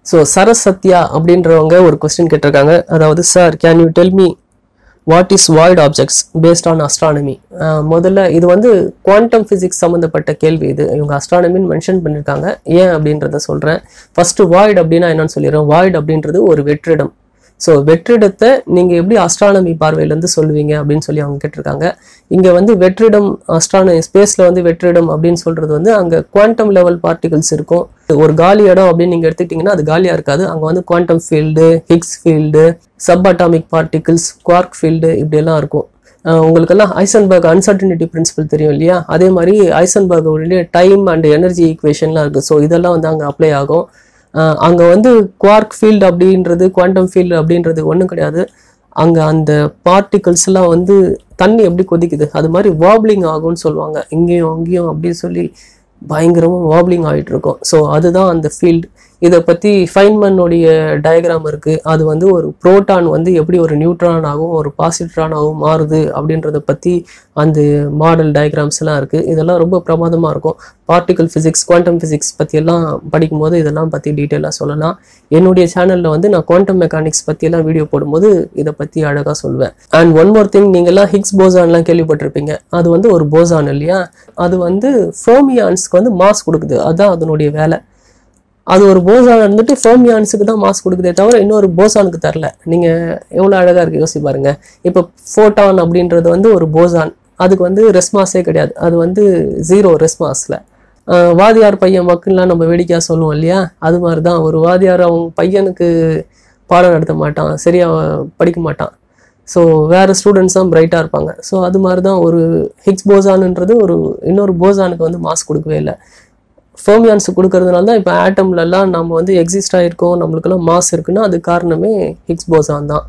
So சரஸ் சத்யா அப்படின்றவங்க ஒரு question கேட்டிருக்காங்க அதாவது sir can you tell me what is void objects based on astronomy முதல்ல இது வந்து குவாண்டம் ஃபிசிக்ஸ் சம்மந்தப்பட்ட கேள்வி இது இவங்க அஸ்ட்ரானமின்னு மென்ஷன் பண்ணியிருக்காங்க ஏன் அப்படின்றத சொல்கிறேன் ஃபஸ்ட்டு வாய்ட் அப்படின்னா என்னன்னு சொல்லிடுறேன் வாய்ட் அப்படின்றது ஒரு வெற்றிடம் ஸோ வெற்றிடத்தை நீங்கள் எப்படி அஸ்ட்ரானமி பார்வையிலேருந்து சொல்லுவீங்க அப்படின்னு சொல்லி அவங்க கேட்டிருக்காங்க இங்கே வந்து வெற்றிடம் அஸ்ட்ரானமி ஸ்பேஸில் வந்து வெற்றிடம் அப்படின்னு சொல்கிறது வந்து அங்கே குவாண்டம் லெவல் பார்ட்டிகல்ஸ் இருக்கும் ஒரு காலி இடம் அப்படின்னு நீங்கள் எடுத்துக்கிட்டிங்கன்னா அது காலியாக இருக்காது அங்கே வந்து quantum field Higgs field sub atomic particles quark field இப்படியெல்லாம் இருக்கும் அஹ் உங்களுக்கெல்லாம் ஐசன்பர்க் அன்சர்டனிட்டி பிரின்சிபல் தெரியும் இல்லையா அதே மாதிரி ஐசன்பர்க் டைம் அண்ட் எனர்ஜி ஈக்குவேஷன்லாம் இருக்குது ஸோ இதெல்லாம் வந்து அங்கே அப்ளை ஆகும் அஹ் அங்க வந்து குவார்க் ஃபீல்டு அப்படின்றது குவாண்டம் ஃபீல்டு அப்படின்றது ஒன்றும் கிடையாது அங்க அந்த பார்ட்டிகல்ஸ் எல்லாம் வந்து தண்ணி எப்படி கொதிக்குது அது மாதிரி வாப்லிங் ஆகும்னு சொல்லுவாங்க இங்கேயும் அங்கேயும் அப்படின்னு சொல்லி பயங்கரமா வாப்லிங் ஆகிட்டு இருக்கும் ஸோ அதுதான் அந்த ஃபீல்டு இதை பற்றி ஃபைன்மனுடைய டயக்ராம் இருக்குது அது வந்து ஒரு புரோட்டான் வந்து எப்படி ஒரு நியூட்ரான் ஆகும் ஒரு பாசிட்ரான் ஆகும் மாறுது அப்படின்றத பற்றி அந்த மாடல் டயக்ராம்ஸ் எல்லாம் இருக்குது இதெல்லாம் ரொம்ப பிரமாதமாக இருக்கும் பார்ட்டிகல் ஃபிசிக்ஸ் குவாண்டம் ஃபிசிக்ஸ் பற்றியெல்லாம் படிக்கும்போது இதெல்லாம் பற்றி டீட்டெயிலாக சொல்லலாம் என்னுடைய சேனலில் வந்து நான் குவாண்டம் மெக்கானிக்ஸ் பற்றியெல்லாம் வீடியோ போடும்போது இதை பற்றி அழகாக சொல்லுவேன் அண்ட் ஒன் மோர் திங் நீங்கள்லாம் ஹிக்ஸ் போசான்லாம் கேள்விப்பட்டிருப்பீங்க அது வந்து ஒரு போசான் இல்லையா அது வந்து ஃபோமியான்ஸ்க்கு வந்து மாஸ் கொடுக்குது அதுதான் அதனுடைய வேலை அது ஒரு போசான் இருந்துட்டு ஃபோமியான்ஸுக்கு தான் மாஸ் கொடுக்குதே தவிர இன்னொரு போசானுக்கு தரல நீங்கள் எவ்வளோ அழகாக இருக்கு யோசிச்சு பாருங்க இப்போ ஃபோட்டான் அப்படின்றது வந்து ஒரு போசான் அதுக்கு வந்து ரெஸ்மாஸே கிடையாது அது வந்து ஜீரோ ரெஸ்மாஸில் வாதியார் பையன் மக்கள்லாம் நம்ம வேடிக்கையாக சொல்லுவோம் இல்லையா அது மாதிரி தான் ஒரு வாதியார் அவங்க பையனுக்கு பாடம் நடத்த மாட்டான் சரியாக படிக்க மாட்டான் ஸோ வேறு ஸ்டூடெண்ட்ஸ் தான் பிரைட்டாக இருப்பாங்க ஸோ அது மாதிரி தான் ஒரு ஹிக்ஸ் போசானுன்றது ஒரு இன்னொரு போசானுக்கு வந்து மாஸ் கொடுக்கவே இல்லை ஃபோமியான்ஸ் கொடுக்கறதுனால தான் இப்போ ஆட்டம்லலாம் நம்ம வந்து எக்ஸிஸ்ட் ஆகிருக்கோம் நம்மளுக்கெல்லாம் மாஸ் இருக்குன்னா அது காரணமே ஹிக்ஸ் போசான் தான்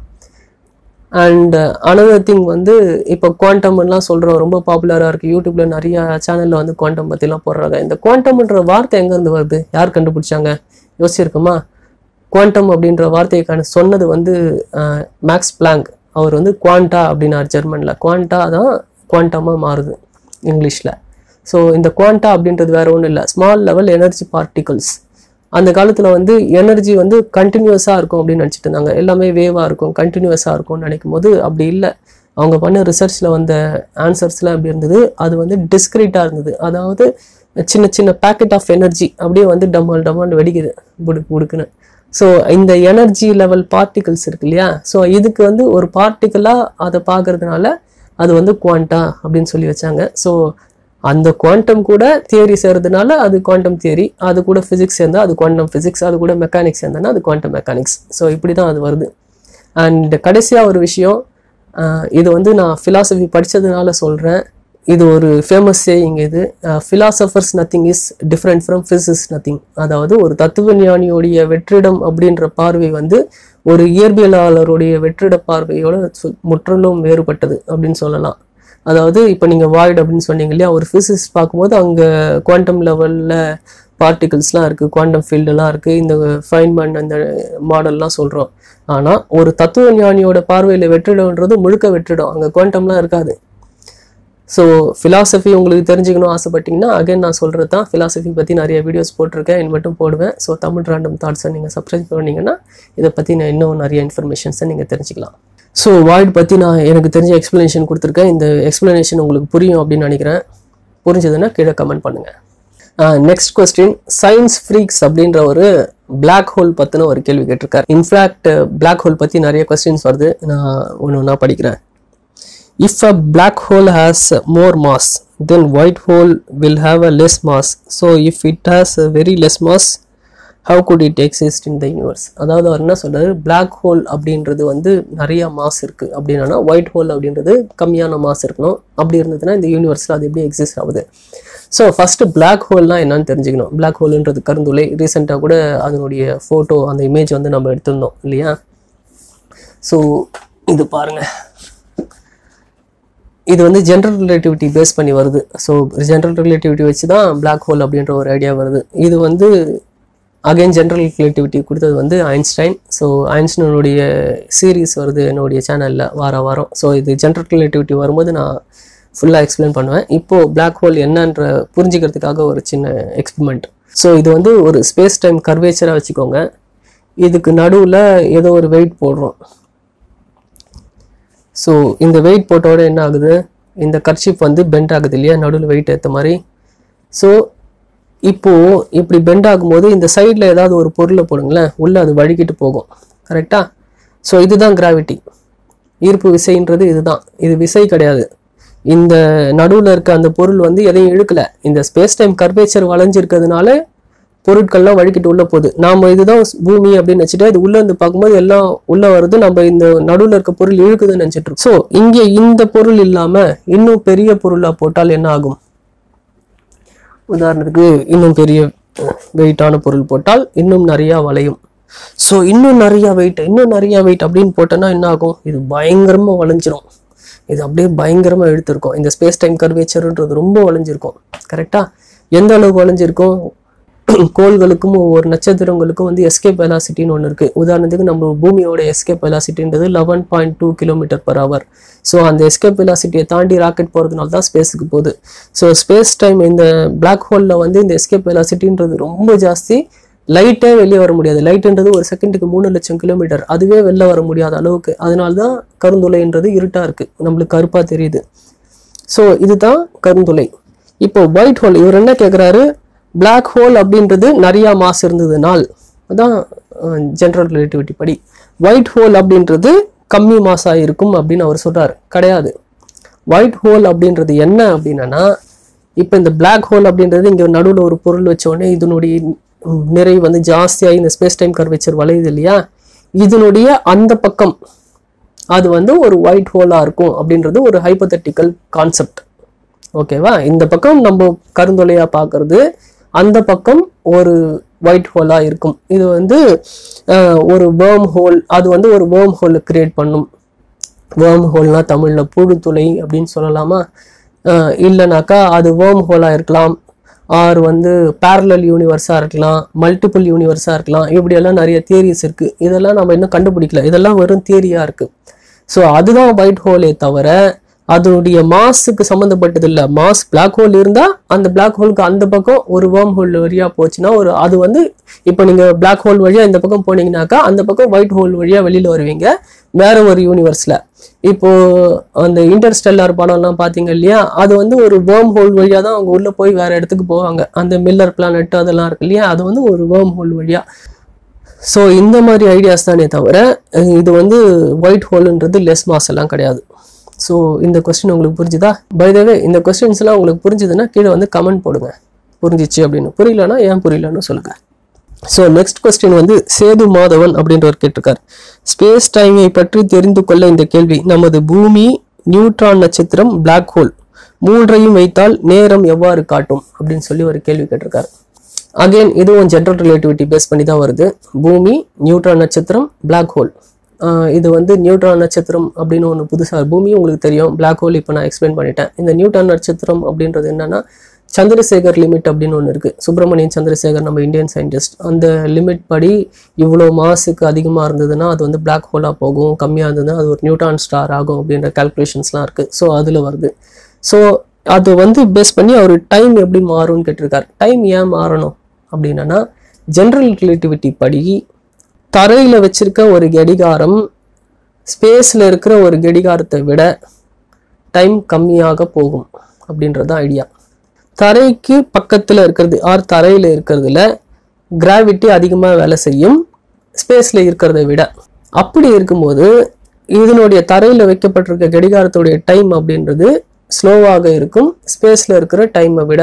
அண்ட் அனதர் திங் வந்து இப்போ குவாண்டம்லாம் சொல்கிறோம் ரொம்ப பாப்புலராக இருக்குது யூடியூப்பில் நிறைய சேனலில் வந்து குவாண்டம் பற்றிலாம் போடுறாங்க இந்த குவாண்டம்ன்ற வார்த்தை எங்கேருந்து வருது யார் கண்டுபிடிச்சாங்க யோசிச்சிருக்குமா குவாண்டம் அப்படின்ற வார்த்தையை கண்டு சொன்னது வந்து மேக்ஸ் பிளாங்க் அவர் வந்து குவாண்டா அப்படின்னார் ஜெர்மனில் குவாண்டா தான் குவாண்டமாக மாறுது இங்கிலீஷில் ஸோ இந்த குவாண்டா அப்படின்றது வேற ஒன்றும் இல்லை ஸ்மால் லெவல் எனர்ஜி பார்ட்டிகல்ஸ் அந்த காலத்தில் வந்து எனர்ஜி வந்து கண்டினியூஸாக இருக்கும் அப்படின்னு நினச்சிட்டு இருந்தாங்க எல்லாமே வேவாக இருக்கும் கண்டினியூஸாக இருக்கும்னு நினைக்கும் போது அப்படி இல்லை அவங்க பண்ண ரிசர்ச்சில் வந்த ஆன்சர்ஸ்லாம் எப்படி இருந்தது அது வந்து டிஸ்கிரீட்டாக இருந்தது அதாவது சின்ன சின்ன பேக்கெட் ஆஃப் எனர்ஜி அப்படியே வந்து டம்மல் டம்மல் வெடிக்குது புடுக்கு புடுக்குன்னு ஸோ இந்த எனர்ஜி லெவல் பார்ட்டிகல்ஸ் இருக்கு இல்லையா ஸோ இதுக்கு வந்து ஒரு பார்ட்டிக்கலாக அதை பார்க்கறதுனால அது வந்து குவாண்டா அப்படின்னு சொல்லி வச்சாங்க ஸோ அந்த குவாண்டம் கூட தியரி சேர்றதுனால அது குவாண்டம் தியரி அது கூட ஃபிசிக்ஸ் சேர்ந்தா அது குவாண்டம் ஃபிசிக்ஸ் அது கூட மெக்கானிக்ஸ் சேர்ந்தனா அது குவாண்டம் மெக்கானிக்ஸ் ஸோ இப்படி தான் அது வருது அண்ட் கடைசியாக ஒரு விஷயம் ஆஹ் இது வந்து நான் ஃபிலாசபி படித்ததுனால சொல்கிறேன் இது ஒரு ஃபேமஸ் சேயிங் இது philosophers nothing is different from physics nothing அதாவது ஒரு தத்துவ ஞானியோடைய வெற்றிடம் அப்படின்ற பார்வை வந்து ஒரு இயற்பியலாளருடைய வெற்றிட பார்வையோட சு- முற்றிலும் வேறுபட்டது அப்படின்னு சொல்லலாம் அதாவது இப்போ நீங்கள் வாய்ட் அப்படின்னு சொன்னீங்க இல்லையா ஒரு ஃபிசிக்ஸ் பார்க்கும்போது அங்கே குவாண்டம் லெவலில் பார்ட்டிகல்ஸ்லாம் இருக்குது குவாண்டம் ஃபீல்டெல்லாம் இருக்குது இந்த ஃபைன்மேன் அந்த மாடல்லாம் சொல்கிறோம் ஆனால் ஒரு தத்துவ ஞானியோட பார்வையில் வெற்றிடம்ன்றது முழுக்க வெற்றிடம் அங்கே குவாண்டம்லாம் இருக்காது ஸோ ஃபிலாசபி உங்களுக்கு தெரிஞ்சுக்கணும் ஆசைப்பட்டீங்கன்னா அகைன் நான் சொல்கிறது தான் ஃபிலாசபி பற்றி நிறைய வீடியோஸ் போட்டிருக்கேன் இது மட்டும் போடுவேன் ஸோ தமிழ் ரேண்டம் தாட்ஸை நீங்கள் சப்ஸ்கிரைப் பண்ணீங்கன்னா இதை பற்றி நான் இன்னும் நிறைய இன்ஃபர்மேஷன்ஸை நீங்கள் தெரிஞ்சுக்கலாம் ஸோ வாய்ட் பற்றி நான் எனக்கு தெரிஞ்ச எக்ஸ்ப்ளனேஷன் கொடுத்துருக்கேன் இந்த எக்ஸ்ப்ளனேஷன் உங்களுக்கு புரியும் அப்படின்னு நினைக்கிறேன் புரிஞ்சதுன்னா கீழே கமெண்ட் பண்ணுங்கள் நெக்ஸ்ட் கொஸ்டின் சயின்ஸ் ஃப்ரீக்ஸ் அப்படின்ற ஒரு Black ஹோல் பற்றின ஒரு கேள்வி கேட்டிருக்காரு இன்ஃபேக்ட் Black ஹோல் பற்றி நிறைய கொஸ்டின்ஸ் வருது நான் ஒன்று ஒன்றா படிக்கிறேன் If a black hole has more mass, then white hole will have a less mass. So if it has a very less mass, how could it exist in the universe? அதாவது அவர் என்ன சொல்றாரு black hole அப்படின்றது வந்து நிறைய mass இருக்கு அப்படின்னா white hole அப்படின்றது கம்மியான மாஸ் இருக்கணும் அப்படி இருந்ததுன்னா இந்த யூனிவர்ஸில் அது எப்படி எக்ஸிஸ்ட் ஆகுது ஸோ ஃபர்ஸ்ட் black ஹோல்னா என்னன்னு தெரிஞ்சுக்கணும் black ஹோல்ன்றது கருந்துளை ரீசெண்டாக கூட அதனுடைய ஃபோட்டோ அந்த இமேஜ் வந்து நம்ம எடுத்திருந்தோம் இல்லையா ஸோ இது பாருங்க இது வந்து ஜென்ரல் ரிலேட்டிவிட்டி பேஸ் பண்ணி வருது ஸோ ஜென்ரல் ரிலேட்டிவிட்டி வச்சு தான் Black ஹோல் அப்படின்ற ஒரு ஐடியா வருது இது வந்து அகைன் ஜென்ரல் ரிலேட்டிவிட்டி கொடுத்தது வந்து ஐன்ஸ்டைன் ஸோ ஐன்ஸ்டைனுடைய சீரீஸ் வருது என்னுடைய சேனலில் வார வாரம் ஸோ இது ஜென்ரல் ரிலேட்டிவிட்டி வரும்போது நான் ஃபுல்லாக எக்ஸ்பிளைன் பண்ணுவேன் இப்போது Black ஹோல் என்னன்ற புரிஞ்சுக்கிறதுக்காக ஒரு சின்ன எக்ஸ்பெரிமெண்ட் ஸோ இது வந்து ஒரு ஸ்பேஸ் டைம் கர்வேச்சராக வச்சுக்கோங்க இதுக்கு நடுவில் ஏதோ ஒரு வெயிட் போடுறோம் ஸோ இந்த வெயிட் போட்டோட என்ன ஆகுது இந்த கர்ஷிப் வந்து பெண்ட் ஆகுது இல்லையா நடுவில் வெயிட் ஏற்ற மாதிரி ஸோ இப்போ இப்படி பெண்ட் ஆகும்போது இந்த சைடில் ஏதாவது ஒரு பொருளை போடுங்களேன் உள்ள அது வழுக்கிட்டு போகும் கரெக்டா ஸோ இதுதான் கிராவிட்டி ஈர்ப்பு விசைன்றது இதுதான் இது விசை கிடையாது இந்த நடுவில் இருக்க அந்த பொருள் வந்து எதையும் இழுக்கல இந்த ஸ்பேஸ் டைம் கர்வேச்சர் வளைஞ்சிருக்கிறதுனால பொருட்கள்லாம் வழுக்கிட்டு உள்ள போகுது நாம இதுதான் பூமி அப்படின்னு வச்சுட்டு இது உள்ள இருந்து பார்க்கும்போது எல்லாம் உள்ள வருது நம்ம இந்த நடுவில் இருக்க பொருள் இழுக்குதுன்னு நினைச்சிட்டு இருக்கோம் ஸோ இங்கே இந்த பொருள் இல்லாம இன்னும் பெரிய பொருளா போட்டால் என்ன ஆகும் உதாரணத்துக்கு இன்னும் பெரிய வெயிட்டான பொருள் போட்டால் இன்னும் நிறைய வளையும் ஸோ இன்னும் நிறைய வெயிட் இன்னும் நிறைய வெயிட் அப்படின்னு போட்டோன்னா என்ன ஆகும் இது பயங்கரமா வளைஞ்சிரும் இது அப்படியே பயங்கரமா எடுத்திருக்கும் இந்த ஸ்பேஸ் டைம் கர்வேச்சர்ன்றது ரொம்ப வளைஞ்சிருக்கும் கரெக்டா எந்த அளவுக்கு வளைஞ்சிருக்கும் கோள்களுக்கும் ஒவ்வொரு நட்சத்திரங்களுக்கும் வந்து எஸ்கேப் வெலாசிட்டின்னு ஒன்று இருக்குது உதாரணத்துக்கு நம்ம பூமியோட எஸ்கேப் வெலாசிட்டின்றது eleven point two kilometre per hour so அந்த எஸ்கேப் வெலாசிட்டியை தாண்டி ராக்கெட் போகிறதுனால தான் ஸ்பேஸுக்கு போகுது ஸோ ஸ்பேஸ் டைம் இந்த பிளாக் ஹோலில் வந்து இந்த எஸ்கேப் வெலாசிட்டின்றது ரொம்ப ஜாஸ்தி லைட்டே வெளியே வர முடியாது லைட்டுன்றது ஒரு செகண்டுக்கு மூணு லட்சம் கிலோமீட்டர் அதுவே வெளில வர முடியாத அளவுக்கு அதனால தான் கருந்துளைன்றது இருட்டாக இருக்குது நம்மளுக்கு கருப்பாக தெரியுது ஸோ இதுதான் கருந்துளை இப்போ ஒயிட் ஹோல் இவர் என்ன கேட்குறாரு பிளாக் ஹோல் அப்படின்றது நிறைய மாஸ் இருந்ததுனால் அதான் ஜென்ரல் ரிலேட்டிவிட்டி படி ஒயிட் ஹோல் அப்படின்றது கம்மி மாஸாக இருக்கும் அப்படின்னு அவர் சொல்றாரு கிடையாது ஒயிட் ஹோல் அப்படின்றது என்ன அப்படின்னா இப்போ இந்த பிளாக் ஹோல் அப்படின்றது இங்கே நடுவில் ஒரு பொருள் வச்ச உடனே இதனுடைய ம், நிறை வந்து ஜாஸ்தியாகி இந்த ஸ்பேஸ் டைம் கர்வேச்சர் வளையுது இல்லையா இதனுடைய அந்த பக்கம் அது வந்து ஒரு ஒயிட் ஹோலாக இருக்கும் அப்படின்றது ஒரு ஹைப்போதட்டிக்கல் கான்செப்ட் ஓகேவா இந்த பக்கம் நம்ம கருந்தொலையா பார்க்கறது அந்த பக்கம் ஒரு ஒயிட் ஹோலா இருக்கும் இது வந்து அஹ், ஒரு வேர்ம் ஹோல் அது வந்து ஒரு வேர்ம் ஹோல் கிரியேட் பண்ணும் வேர்ம் ஹோல்னா தமிழ்ல புழுத்துளை அப்படின்னு சொல்லலாமா அஹ், இல்லைனாக்கா அது வேர்ம் ஹோலா இருக்கலாம் ஆர் வந்து parallel யூனிவர்ஸாக இருக்கலாம் மல்டிபிள் யூனிவர்ஸாக இருக்கலாம் இப்படியெல்லாம் நிறைய தியரிஸ் இருக்குது இதெல்லாம் நம்ம இன்னும் கண்டுபிடிக்கல இதெல்லாம் வெறும் தியரியாக இருக்குது ஸோ அதுதான் ஒயிட் ஹோலே தவிர அதனுடைய மாஸுக்கு சம்மந்தப்பட்டது இல்லை மாஸ் பிளாக் ஹோல் இருந்தால் அந்த பிளாக் ஹோலுக்கு அந்த பக்கம் ஒரு வேர்ம் ஹோல் வழியாக போச்சுன்னா ஒரு அது வந்து இப்போ நீங்கள் பிளாக் ஹோல் வழியாக இந்த பக்கம் போனீங்கன்னாக்கா அந்த பக்கம் ஒயிட் ஹோல் வழியாக வெளியில் வருவீங்க வேற ஒரு யூனிவர்ஸில் இப்போ அந்த இன்டர்ஸ்டெல்லார் படம்லாம் பார்த்தீங்க இல்லையா அது வந்து ஒரு வேர்ம் ஹோல் வழியாக தான் அவங்க உள்ளே போய் வேற இடத்துக்கு போவாங்க அந்த மில்லர் பிளானட் அதெல்லாம் இருக்கு இல்லையா அது வந்து ஒரு வேர்ம் ஹோல் வழியாக ஸோ இந்த மாதிரி ஐடியாஸ் தானே தவிர அஹ் இது வந்து ஒயிட் ஹோல்ன்றது லெஸ் மாஸ் எல்லாம் கிடையாது ஸோ இந்த கொஸ்டின் உங்களுக்கு புரிஞ்சுதா பை த வே இந்த கொஸ்டின்ஸ் எல்லாம் உங்களுக்கு புரிஞ்சுதுன்னா கீழே வந்து கமெண்ட் போடுங்க புரிஞ்சிச்சு அப்படின்னு புரியலன்னா ஏன் புரியலன்னு சொல்லுங்க ஸோ நெக்ஸ்ட் கொஸ்டின் வந்து சேது மாதவன் அப்படின்றவர் கேட்டிருக்கார் ஸ்பேஸ் டைமை பற்றி தெரிந்து கொள்ள இந்த கேள்வி நமது பூமி நியூட்ரான் நட்சத்திரம் பிளாக் ஹோல் மூன்றையும் வைத்தால் நேரம் எவ்வாறு காட்டும் அப்படின்னு சொல்லி ஒரு கேள்வி கேட்டிருக்காரு அகைன் இதுவும் ஜென்ரல் ரிலேட்டிவிட்டி பேஸ் பண்ணி தான் வருது பூமி நியூட்ரான் நட்சத்திரம் பிளாக் ஹோல் இது வந்து நியூட்ரான் நட்சத்திரம் அப்படின்னு ஒன்று புதுசாக பூமி உங்களுக்கு தெரியும் பிளாக் ஹோல் இப்போ நான் எக்ஸ்பிளைன் பண்ணிட்டேன் இந்த நியூட்ரான் நட்சத்திரம் அப்படின்றது என்னன்னா சந்திரசேகர் லிமிட் அப்படின்னு ஒன்று இருக்குது சுப்பிரமணியன் சந்திரசேகர் நம்ம இந்தியன் சயின்டிஸ்ட் அந்த லிமிட் படி இவ்வளோ மாசுக்கு அதிகமாக இருந்ததுன்னா அது வந்து பிளாக் ஹோலாக போகும் கம்மியாக இருந்ததுன்னா அது ஒரு நியூட்ரான் ஸ்டார் ஆகும் அப்படின்ற கால்குலேஷன்ஸ்லாம் இருக்குது ஸோ அதில் வருது ஸோ அது வந்து பேஸ் பண்ணி அவர் டைம் எப்படி மாறும்னு கேட்டிருக்காரு டைம் ஏன் மாறணும் அப்படின்னா ஜென்ரல் ரிலேட்டிவிட்டி படி தரையில் வச்சிருக்க ஒரு கடிகாரம் ஸ்பேஸில் இருக்கிற ஒரு கடிகாரத்தை விட டைம் கம்மியாக போகும் அப்படின்றது தான் ஐடியா தரைக்கு பக்கத்தில் இருக்கிறது ஆர் தரையில் இருக்கிறதுல கிராவிட்டி அதிகமாக வேலை செய்யும் ஸ்பேஸில் இருக்கிறத விட அப்படி இருக்கும்போது இதனுடைய தரையில் வைக்கப்பட்டிருக்க கடிகாரத்துடைய டைம் அப்படின்றது ஸ்லோவாக இருக்கும் ஸ்பேஸில் இருக்கிற டைமை விட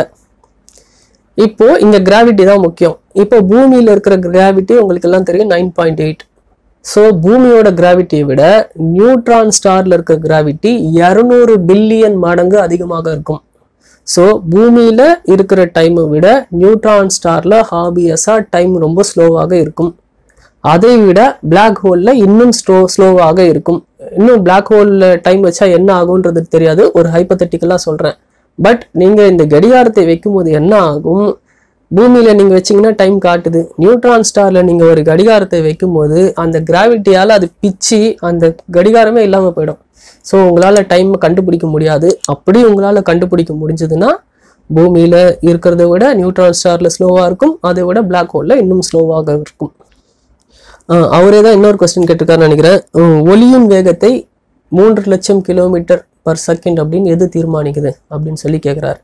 இப்போ இங்க கிராவிட்டி தான் முக்கியம் இப்போ பூமியில இருக்கிற கிராவிட்டி உங்களுக்கு எல்லாம் தெரியும் நைன் பாயிண்ட் எயிட் ஸோ பூமியோட கிராவிட்டியை விட நியூட்ரான் ஸ்டார்ல இருக்க கிராவிட்டி இரநூறு பில்லியன் மடங்கு அதிகமாக இருக்கும் ஸோ பூமியில இருக்கிற டைமை விட நியூட்ரான் ஸ்டார்ல ஹாபியஸா டைம் ரொம்ப ஸ்லோவாக இருக்கும் அதை விட பிளாக் ஹோல்ல இன்னும் ஸ்லோ ஸ்லோவாக இருக்கும் இன்னும் பிளாக் ஹோல்ல டைம் வச்சா என்ன ஆகுன்றது தெரியாது ஒரு ஹைப்பத்தட்டிக்கலா சொல்றேன் பட் நீங்க இந்த கடிகாரத்தை வைக்கும்போது என்ன ஆகும் பூமியில நீங்க வச்சீங்கன்னா டைம் காட்டுது நியூட்ரான் ஸ்டார்ல நீங்க ஒரு கடிகாரத்தை வைக்கும்போது அந்த கிராவிட்டியால அது பிச்சு அந்த கடிகாரமே இல்லாம போயிடும் ஸோ உங்களால டைம் கண்டுபிடிக்க முடியாது அப்படி உங்களால கண்டுபிடிக்க முடிஞ்சதுன்னா பூமியில இருக்கிறத விட நியூட்ரான் ஸ்டார்ல ஸ்லோவா இருக்கும் அதை விட பிளாக் ஹோல்ல இன்னும் ஸ்லோவாக இருக்கும் ஆஹ் அவரே தான் இன்னொரு கொஸ்டின் கேட்டிருக்காருன்னு நினைக்கிறேன் உம், ஒலியின் வேகத்தை மூன்று லட்சம் கிலோமீட்டர் பர் செகண்ட் அப்படின்னு எது தீர்மானிக்குது அப்படின்னு சொல்லி கேட்குறாரு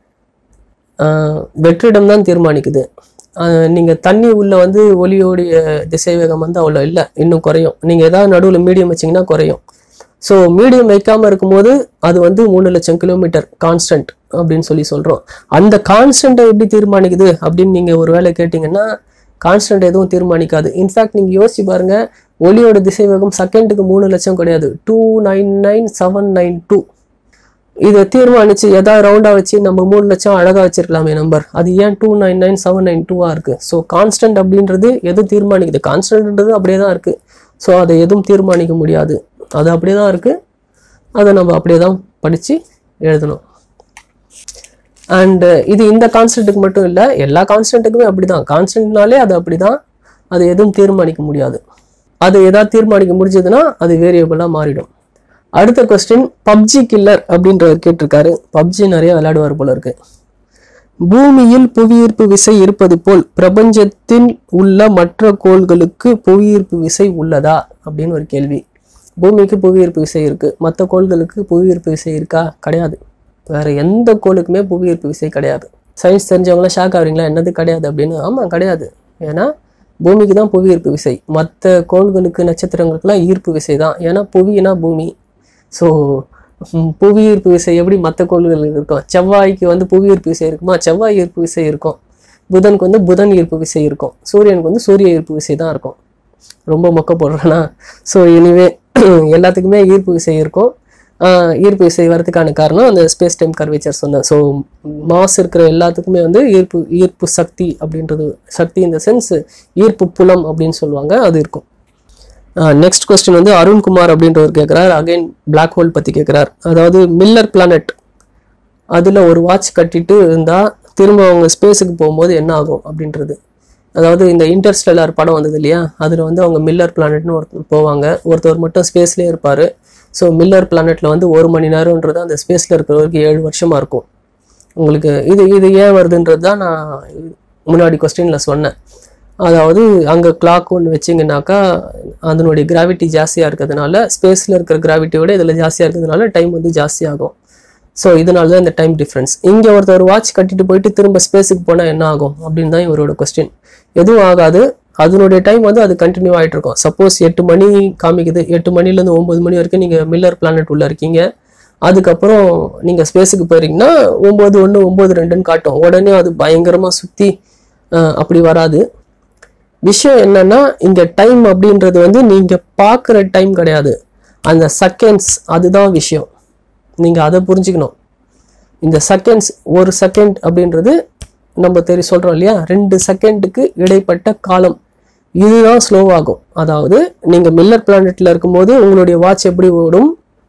வெற்றிடம் தான் தீர்மானிக்குது ஆஹ் நீங்க தண்ணி உள்ள வந்து ஒலியோடைய திசை வேகம் வந்து அவ்வளோ இல்லை இன்னும் குறையும் நீங்க ஏதாவது நடுவில் மீடியம் வச்சீங்கன்னா குறையும் ஸோ மீடியம் வைக்காம இருக்கும்போது அது வந்து மூணு லட்சம் கிலோமீட்டர் கான்ஸ்டன்ட் அப்படின்னு சொல்லி சொல்றோம் அந்த கான்ஸ்டன்ட்டை எப்படி தீர்மானிக்குது அப்படின்னு நீங்க ஒரு வேளை கேட்டிங்கன்னா கான்ஸ்டன்ட் எதுவும் தீர்மானிக்காது இன்ஃபேக்ட் நீங்க யோசிச்சு பாருங்க ஒலியோட திசை வேகம் செகண்டுக்கு மூணு லட்சம் கிடையாது two nine nine seven nine two இதை தீர்மானிச்சு எதாவது ரவுண்டா வச்சு நம்ம மூணு லட்சம் அழகா வச்சிருக்கலாமே நம்பர் அது ஏன் two nine nine seven nine டூவா இருக்கு ஸோ கான்ஸ்டன்ட் அப்படின்றது எது தீர்மானிக்குது கான்ஸ்டன்ட்ன்றது அப்படியே தான் இருக்கு ஸோ அதை எதுவும் தீர்மானிக்க முடியாது அது அப்படியே தான் இருக்கு அதை நம்ம அப்படியே தான் படிச்சு எழுதணும் அண்ட் இது இந்த கான்ஸ்டன்ட்டுக்கு மட்டும் இல்லை எல்லா கான்ஸ்டன்ட்டுக்குமே அப்படிதான் கான்ஸ்டன்ட்னாலே அது அப்படிதான் அது எதுவும் தீர்மானிக்க முடியாது அது ஏதாவது தீர்மானிக்க முடிஞ்சதுன்னா அது வேரியபிளாக மாறிடும் அடுத்த கொஸ்டின் பப்ஜி கில்லர் அப்படின்றவர் கேட்டிருக்காரு பப்ஜி நிறைய விளையாடுவார் போல இருக்கு பூமியில் புவியீர்ப்பு விசை இருப்பது போல் பிரபஞ்சத்தில் உள்ள மற்ற கோள்களுக்கு புவியீர்ப்பு விசை உள்ளதா அப்படின்னு ஒரு கேள்வி பூமிக்கு புவியீர்ப்பு விசை இருக்கு மற்ற கோள்களுக்கு புவியீர்ப்பு விசை இருக்கா கிடையாது வேற எந்த கோளுக்குமே புவியீர்ப்பு விசை கிடையாது சயின்ஸ் தெரிஞ்சவங்களாம் ஷாக் ஆகுறீங்களா என்னது கிடையாது அப்படின்னு ஆமா கிடையாது ஏன்னா பூமிக்கு தான் புவியீர்ப்பு விசை மற்ற கோள்களுக்கு நட்சத்திரங்களுக்குலாம் ஈர்ப்பு விசை தான் ஏன்னா புவினா பூமி ஸோ புவியீர்ப்பு விசை எப்படி மற்ற கோள்களுக்கு இருக்கும் செவ்வாய்க்கு வந்து புவியீர்ப்பு விசை இருக்குமா செவ்வாய் ஈர்ப்பு விசை இருக்கும் புதனுக்கு வந்து புதன் ஈர்ப்பு விசை இருக்கும் சூரியனுக்கு வந்து சூரிய ஈர்ப்பு விசை தான் இருக்கும் ரொம்ப மொக்க போடுறேன்னா ஸோ எனிவே எல்லாத்துக்குமே ஈர்ப்பு விசை இருக்கும் ஆஹ் ஈர்ப்பு விசை வரதுக்கான காரணம் அந்த ஸ்பேஸ் டைம் கர்வேச்சர் சொன்னேன் ஸோ மாஸ் இருக்கிற எல்லாத்துக்குமே வந்து ஈர்ப்பு ஈர்ப்பு சக்தி அப்படின்றது சக்தி இந்த சென்ஸ் ஈர்ப்பு புலம் அப்படின்னு சொல்லுவாங்க அது இருக்கும் நெக்ஸ்ட் கொஸ்டின் வந்து அருண்குமார் அப்படின்றவர் கேட்குறார் அகைன் Black ஹோல் பற்றி கேட்குறார் அதாவது மில்லர் பிளானட் அதில் ஒரு வாட்ச் கட்டிட்டு இருந்தால் திரும்ப அவங்க ஸ்பேஸுக்கு போகும்போது என்ன ஆகும் அப்படின்றது அதாவது இந்த இன்டர்ஸ்டெல்லார் படம் வந்தது இல்லையா அதில் வந்து அவங்க மில்லர் பிளானட்னு ஒருத்தர் போவாங்க ஒருத்தர் மட்டும் ஸ்பேஸ்லேயே இருப்பார் ஸோ மில்லர் பிளானெட்டில் வந்து ஒரு மணி நேரம்ன்றது அந்த ஸ்பேஸில் இருக்கிறவருக்கு ஏழு வருஷமாக இருக்கும் உங்களுக்கு இது இது ஏன் வருதுன்றது தான் நான் முன்னாடி கொஸ்டினில் சொன்னேன் அதாவது அங்கே கிளாக் ஒன்று வச்சிங்கனாக்கா அதனுடைய கிராவிட்டி ஜாஸ்தியாக இருக்கிறதுனால ஸ்பேஸில் இருக்கிற கிராவிட்டியோட இதில் ஜாஸ்தியாக இருக்கிறதுனால டைம் வந்து ஜாஸ்தியாகும் ஸோ இதனால தான் இந்த டைம் டிஃப்ரென்ஸ் இங்கே ஒருத்தர் வாட்ச் கட்டிட்டு போயிட்டு திரும்ப ஸ்பேஸுக்கு போனால் என்ன ஆகும் அப்படின்னு தான் இவரோட கொஸ்டின் எதுவும் ஆகாது அதனுடைய டைம் வந்து அது கண்டினியூ ஆகிட்டு இருக்கும் சப்போஸ் எட்டு மணி காமிக்குது எட்டு மணிலேருந்து ஒம்பது மணி வரைக்கும் நீங்கள் மில்லர் பிளானட் உள்ள இருக்கீங்க அதுக்கப்புறம் நீங்கள் ஸ்பேஸுக்கு போயிருங்கன்னா ஒம்பது ஒன்று ஒம்பது ரெண்டுன்னு காட்டும் உடனே அது பயங்கரமாக சுற்றி அப்படி வராது விஷயம் என்னன்னா இங்க டைம் அப்படின்றது வந்து நீங்க பார்க்குற டைம் கிடையாது அந்த செகண்ட்ஸ் அதுதான் விஷயம் நீங்க அதை புரிஞ்சுக்கணும் இந்த செகண்ட்ஸ் ஒரு செகண்ட் அப்படின்றது நம்ம தெரி சொல்றோம் இல்லையா ரெண்டு செகண்டுக்கு இடைப்பட்ட காலம் இதுதான் ஸ்லோ ஆகும் அதாவது நீங்க மில்லர் பிளானெட்ல இருக்கும்போது உங்களுடைய வாட்ச் எப்படி ஓடும்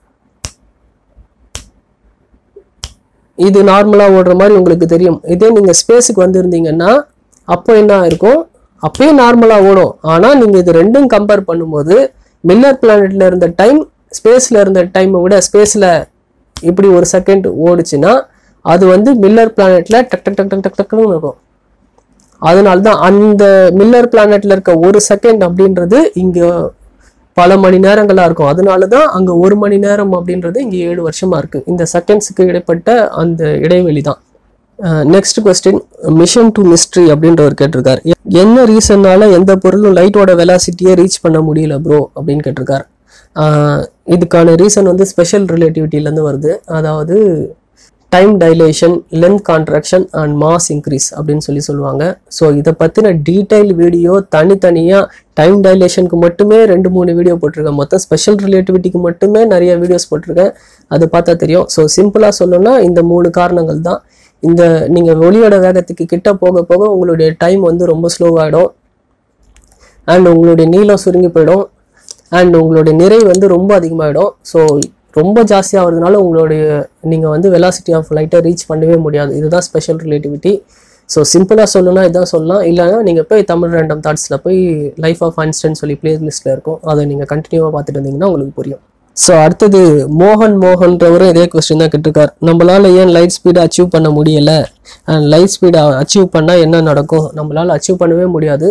இது நார்மலா ஓடுற மாதிரி உங்களுக்கு தெரியும் இதே நீங்க ஸ்பேஸுக்கு வந்திருந்தீங்கன்னா அப்போ என்ன இருக்கும் அப்பயே நார்மலா ஓடும் ஆனா நீங்க இது ரெண்டும் கம்பேர் பண்ணும்போது மில்லர் பிளானெட்ல இருந்த டைம் ஸ்பேஸ்ல இருந்த டைமை விட ஸ்பேஸ்ல இப்படி ஒரு செகண்ட் ஓடுச்சுன்னா அது வந்து மில்லர் பிளானெட்ல டக் டக் டக் டக் டக் டக்னு இருக்கும் அதனால தான் அந்த மில்லர் பிளானெட்ல இருக்க ஒரு செகண்ட் அப்படின்றது இங்க பல மணி நேரங்களா இருக்கும் அதனால தான் அங்க ஒரு மணி நேரம் அப்படின்றது இங்க ஏழு வருஷமா இருக்கு இந்த செகண்ட்ஸுக்கு இடைப்பட்ட அந்த இடைவெளி தான் next question mission to mystery அப்படின்றவர் கேட்டிருக்காரு எ- என்ன ரீசன்னால எந்த பொருளும் லைட்டோட வெலாசிட்டியை ரீச் பண்ண முடியல ப்ரோ அப்படின்னு கேட்டிருக்காரு அஹ் இதுக்கான ரீசன் வந்து ஸ்பெஷல் ரிலேட்டிவிட்டிலேருந்து வருது அதாவது time dilation length contraction and mass increase அப்படின்னு சொல்லி சொல்லுவாங்க ஸோ இதை பற்றின டீடைல் வீடியோ தனித்தனியாக டைம் டைலேஷனுக்கு மட்டுமே ரெண்டு மூணு வீடியோ போட்டிருக்கேன் மொத்தம் ஸ்பெஷல் ரிலேட்டிவிட்டிக்கு மட்டுமே நிறைய வீடியோஸ் போட்டிருக்கேன் அது பார்த்தா தெரியும் ஸோ சிம்பிளாக சொல்லணும்னா இந்த மூணு காரணங்கள் தான் இந்த நீங்கள் ஒளியோட வேகத்துக்கு கிட்ட போக போக உங்களுடைய டைம் வந்து ரொம்ப ஸ்லோவாகிடும் அண்ட் உங்களுடைய நீளம் சுருங்கி போயிடும் அண்ட் உங்களுடைய நிறை வந்து ரொம்ப அதிகமாகிடும் ஸோ ரொம்ப ஜாஸ்தியாகிறதுனால உங்களுடைய நீங்கள் வந்து வெலாசிட்டி ஆஃப் லைட்டை ரீச் பண்ணவே முடியாது இதுதான் ஸ்பெஷல் ரிலேட்டிவிட்டி ஸோ சிம்பிளாக சொல்லணும்னா இதான் சொல்லலாம் இல்லைன்னா நீங்கள் போய் தமிழ் ரேண்டம் தாட்ஸில் போய் லைஃப் ஆஃப் ஐன்ஸ்டைன் சொல்லி பிளேலிஸ்ட்டில் இருக்கும் அதை நீங்கள் கண்டினியூவாக பார்த்துட்டு இருந்தீங்கன்னா உங்களுக்கு புரியும் ஸோ அடுத்தது மோகன் மோகன்றவரும் இதே கொஸ்டின் தான் கேட்டிருக்கார் நம்மளால ஏன் லைட் ஸ்பீடை அச்சீவ் பண்ண முடியல அண்ட் லைட் ஸ்பீடை அச்சீவ் பண்ணால் என்ன நடக்கும் நம்மளால அச்சீவ் பண்ணவே முடியாது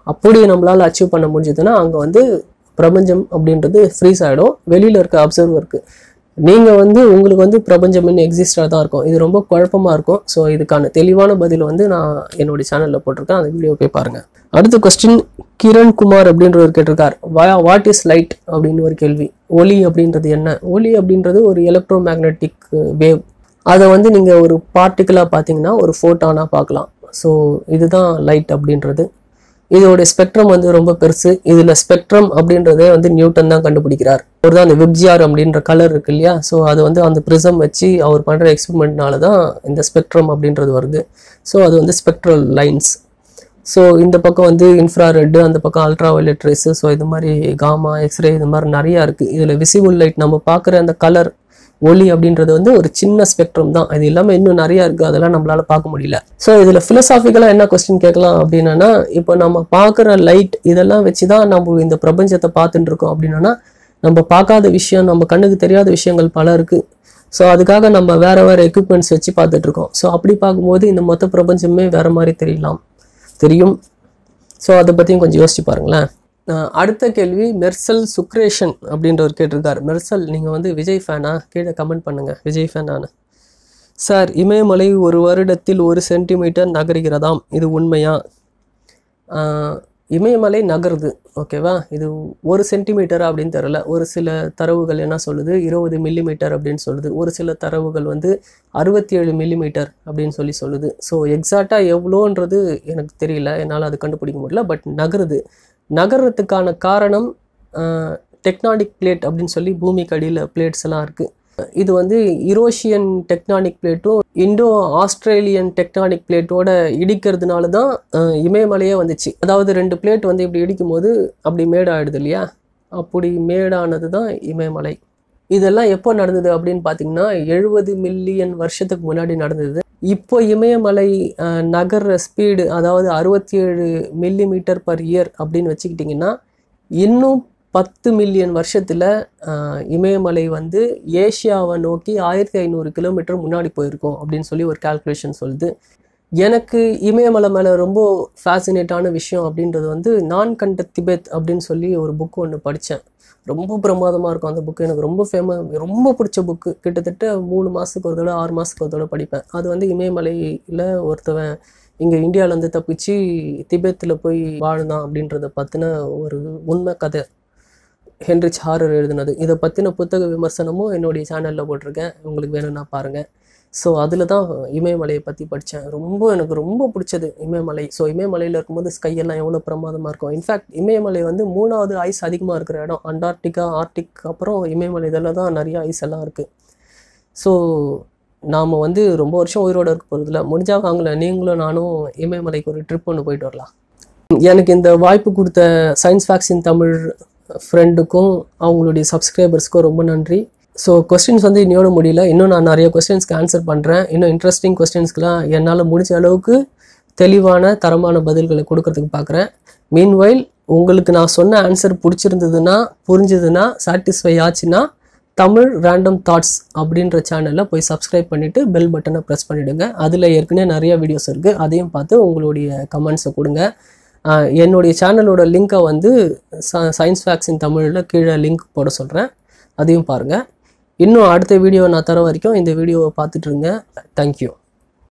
அப்படி நம்மளால் அச்சீவ் பண்ண முடிஞ்சதுன்னா அங்கே வந்து பிரபஞ்சம் அப்படின்றது ஃப்ரீஸ் ஆகிடும் வெளியில் இருக்க அப்சர்வருக்கு நீங்கள் வந்து உங்களுக்கு வந்து பிரபஞ்சம் இன்னும் எக்ஸிஸ்டாக தான் இருக்கும் இது ரொம்ப குழப்பமாக இருக்கும் ஸோ இதுக்கான தெளிவான பதில் வந்து நான் என்னுடைய சேனலில் போட்டிருக்கேன் அந்த வீடியோ போய் பாருங்கள் அடுத்த கொஸ்டின் கிரண் குமார் அப்படின்றவர் கேட்டிருக்கார் வாட் இஸ் லைட் அப்படின்னு ஒரு கேள்வி ஒளி அப்படின்றது என்ன ஒளி அப்படின்றது ஒரு எலக்ட்ரோ மேக்னெட்டிக் வேவ் அதை வந்து நீங்கள் ஒரு பார்ட்டிக்கலாக பார்த்தீங்கன்னா ஒரு ஃபோட்டானாக பார்க்கலாம் ஸோ இதுதான் லைட் அப்படின்றது இதோட ஸ்பெக்ட்ரம் வந்து ரொம்ப பெருசு இதுல ஸ்பெக்ட்ரம் அப்படின்றதே வந்து நியூட்டன் தான் கண்டுபிடிக்கிறார் அவர் தான் அந்த வெப்ஜிஆர் அப்படின்ற கலர் இருக்கு இல்லையா ஸோ அது வந்து அந்த ப்ரிசம் வச்சு அவர் பண்ற எக்ஸ்பெரிமெண்ட்னால தான் இந்த ஸ்பெக்ட்ரம் அப்படின்றது வருது ஸோ அது வந்து ஸ்பெக்ட்ரல் லைன்ஸ் ஸோ இந்த பக்கம் வந்து இன்ஃப்ராரெட்டு அந்த பக்கம் அல்ட்ரா வயலட் ரேஸு ஸோ இது மாதிரி காமா எக்ஸ்ரே இது மாதிரி நிறையா இருக்குது இதில் விசிபிள் லைட் நம்ம பார்க்குற அந்த கலர் ஒளி அப்படின்றது வந்து ஒரு சின்ன ஸ்பெக்ட்ரம் தான் இது இல்லாமல் இன்னும் நிறையா இருக்குது அதெல்லாம் நம்மளால பார்க்க முடியல ஸோ இதில் ஃபிலசாஃபிக்கலாக என்ன கொஸ்டின் கேட்கலாம் அப்படின்னா இப்போ நம்ம பார்க்குற லைட் இதெல்லாம் வச்சு தான் நம்ம இந்த பிரபஞ்சத்தை பார்த்துட்டு இருக்கோம் அப்படின்னா நம்ம பார்க்காத விஷயம் நம்ம கண்ணுக்கு தெரியாத விஷயங்கள் பல இருக்குது ஸோ அதுக்காக நம்ம வேற வேற எக்யூப்மெண்ட்ஸ் வச்சு பார்த்துட்டு இருக்கோம் ஸோ அப்படி பார்க்கும்போது இந்த மொத்த பிரபஞ்சமே வேற மாதிரி தெரியலாம் தெரியும் ஸோ அதை பற்றியும் கொஞ்சம் யோசிச்சு பாருங்களேன் அஹ் அடுத்த கேள்வி மெர்சல் சுக்ரேஷன் அப்படின்றவர் கேட்டிருக்கார் மெர்சல் நீங்கள் வந்து விஜய் ஃபேனா கீழே கமெண்ட் பண்ணுங்க விஜய் ஃபேனானு சார் இமயமலை ஒரு வருடத்தில் ஒரு சென்டிமீட்டர் நகருகிறதாம் இது உண்மையா ஆஹ் இமயமலை நகருது ஓகேவா இது ஒரு சென்டிமீட்டர் அப்படின்னு தெரியல ஒரு சில தரவுகள் என்ன சொல்லுது இருபது மில்லிமீட்டர் அப்படின்னு சொல்லுது ஒரு சில தரவுகள் வந்து அறுபத்தி ஏழு மில்லிமீட்டர் அப்படின்னு சொல்லி சொல்லுது ஸோ எக்ஸாக்டாக எவ்வளோன்றது எனக்கு தெரியல என்னால் அது கண்டுபிடிக்க முடியல பட் நகருது நகர்றதுக்கான காரணம் டெக்னானிக் பிளேட் அப்படின்னு சொல்லி பூமிக்கு அடியில் பிளேட்ஸ் எல்லாம் இருக்குது இது வந்து யூரோஷியன் டெக்டானிக் பிளேட்டும் இண்டோ ஆஸ்திரேலியன் டெக்டானிக் பிளேட்டோட இடிக்கிறதுனால தான் அஹ், இமயமலையே வந்துச்சு அதாவது ரெண்டு பிளேட் வந்து இப்படி இடிக்கும் போது அப்படி மேடாயிடுது இல்லையா அப்படி மேடானது தான் இமயமலை இதெல்லாம் எப்போ நடந்தது அப்படின்னு பார்த்தீங்கன்னா எழுபது மில்லியன் வருஷத்துக்கு முன்னாடி நடந்தது இப்போ இமயமலை அஹ், நகர்ற ஸ்பீடு அதாவது அறுபத்தி ஏழு மில்லி மீட்டர் பர் இயர் அப்படின்னு வச்சுக்கிட்டிங்கன்னா இன்னும் பத்து மில்லியன் வருஷத்தில் இமயமலை வந்து ஏஷியாவை நோக்கி ஆயிரத்தி ஐநூறு கிலோமீட்டர் முன்னாடி போயிருக்கும் அப்படின்னு சொல்லி ஒரு கால்குலேஷன் சொல்லுது எனக்கு இமயமலை மேலே ரொம்ப ஃபேசினேட்டான விஷயம் அப்படின்றது வந்து நான் கண்ட திபெத் அப்படின்னு சொல்லி ஒரு புக் ஒன்று படித்தேன் ரொம்ப பிரமாதமாக இருக்கும் அந்த புக்கு எனக்கு ரொம்ப ஃபேமஸ் ரொம்ப பிடிச்ச புக்கு கிட்டத்தட்ட மூணு மாதத்துக்கு ஒரு தடவை ஆறு மாதத்துக்கு ஒரு தடவை படிப்பேன் அது வந்து இமயமலையில் ஒருத்தவன் இங்கே இந்தியாவிலேருந்து தப்பிச்சு திபெத்தில் போய் வாழ்ந்தான் அப்படின்றத பற்றின ஒரு உண்மை கதை ஹென்ரிச் ஹாரர் எழுதினது இதை பற்றின புத்தக விமர்சனமும் என்னுடைய சேனலில் போட்டிருக்கேன் உங்களுக்கு வேணும்னா பாருங்கள் ஸோ அதில் தான் இமயமலையை பற்றி படித்தேன் ரொம்ப எனக்கு ரொம்ப பிடிச்சது இமயமலை ஸோ இமயமலையில் இருக்கும்போது ஸ்கை எல்லாம் எவ்வளோ பிரமாதமாக இருக்கும் இன்ஃபேக்ட் இமயமலை வந்து மூணாவது ஐஸ் அதிகமாக இருக்கிற இடம் அண்டார்டிகா ஆர்டிக் அப்புறம் இமயமலை இதெல்லாம் தான் நிறைய ஐஸ் எல்லாம் இருக்குது ஸோ நாம் வந்து ரொம்ப வருஷம் உயிரோடு இருக்க போகிறதில்ல முடிஞ்சா வாங்கல நீங்களும் நானும் இமயமலைக்கு ஒரு ட்ரிப் ஒன்று போயிட்டு வரலாம் எனக்கு இந்த வாய்ப்பு கொடுத்த சயின்ஸ் ஃபேக்ஸின் தமிழ் ஃப்ரெண்டுக்கும் அவங்களுடைய சப்ஸ்கிரைபர்ஸ்க்கும் ரொம்ப நன்றி ஸோ கொஸ்டின்ஸ் வந்து இன்னையோட முடியல இன்னும் நான் நிறைய கொஸ்டின்ஸ்க்கு ஆன்சர் பண்ணுறேன் இன்னும் இன்ட்ரெஸ்டிங் கொஸ்டின்ஸ்க்குலாம் என்னால் முடிஞ்ச அளவுக்கு தெளிவான தரமான பதில்களை கொடுக்கறதுக்கு பார்க்குறேன் மீன்வைல் உங்களுக்கு நான் சொன்ன ஆன்சர் பிடிச்சிருந்ததுன்னா புரிஞ்சுதுன்னா சாட்டிஸ்ஃபை ஆச்சுன்னா தமிழ் ரேண்டம் தாட்ஸ் அப்படின்ற சேனலில் போய் சப்ஸ்கிரைப் பண்ணிவிட்டு பெல் பட்டனை ப்ரெஸ் பண்ணிவிடுங்க அதில் ஏற்கனவே நிறைய வீடியோஸ் இருக்குது அதையும் பார்த்து உங்களுடைய கமெண்ட்ஸை கொடுங்க ஆஹ் என்னுடைய சேனலோட லிங்க்கை வந்து சயின்ஸ் ஃபேக்ஸின் தமிழில் கீழே லிங்க் போட சொல்கிறேன் அதையும் பாருங்கள் இன்னும் அடுத்த வீடியோ நான் தர வரைக்கும் இந்த வீடியோவை பார்த்துட்டு இருங்க தேங்க்யூ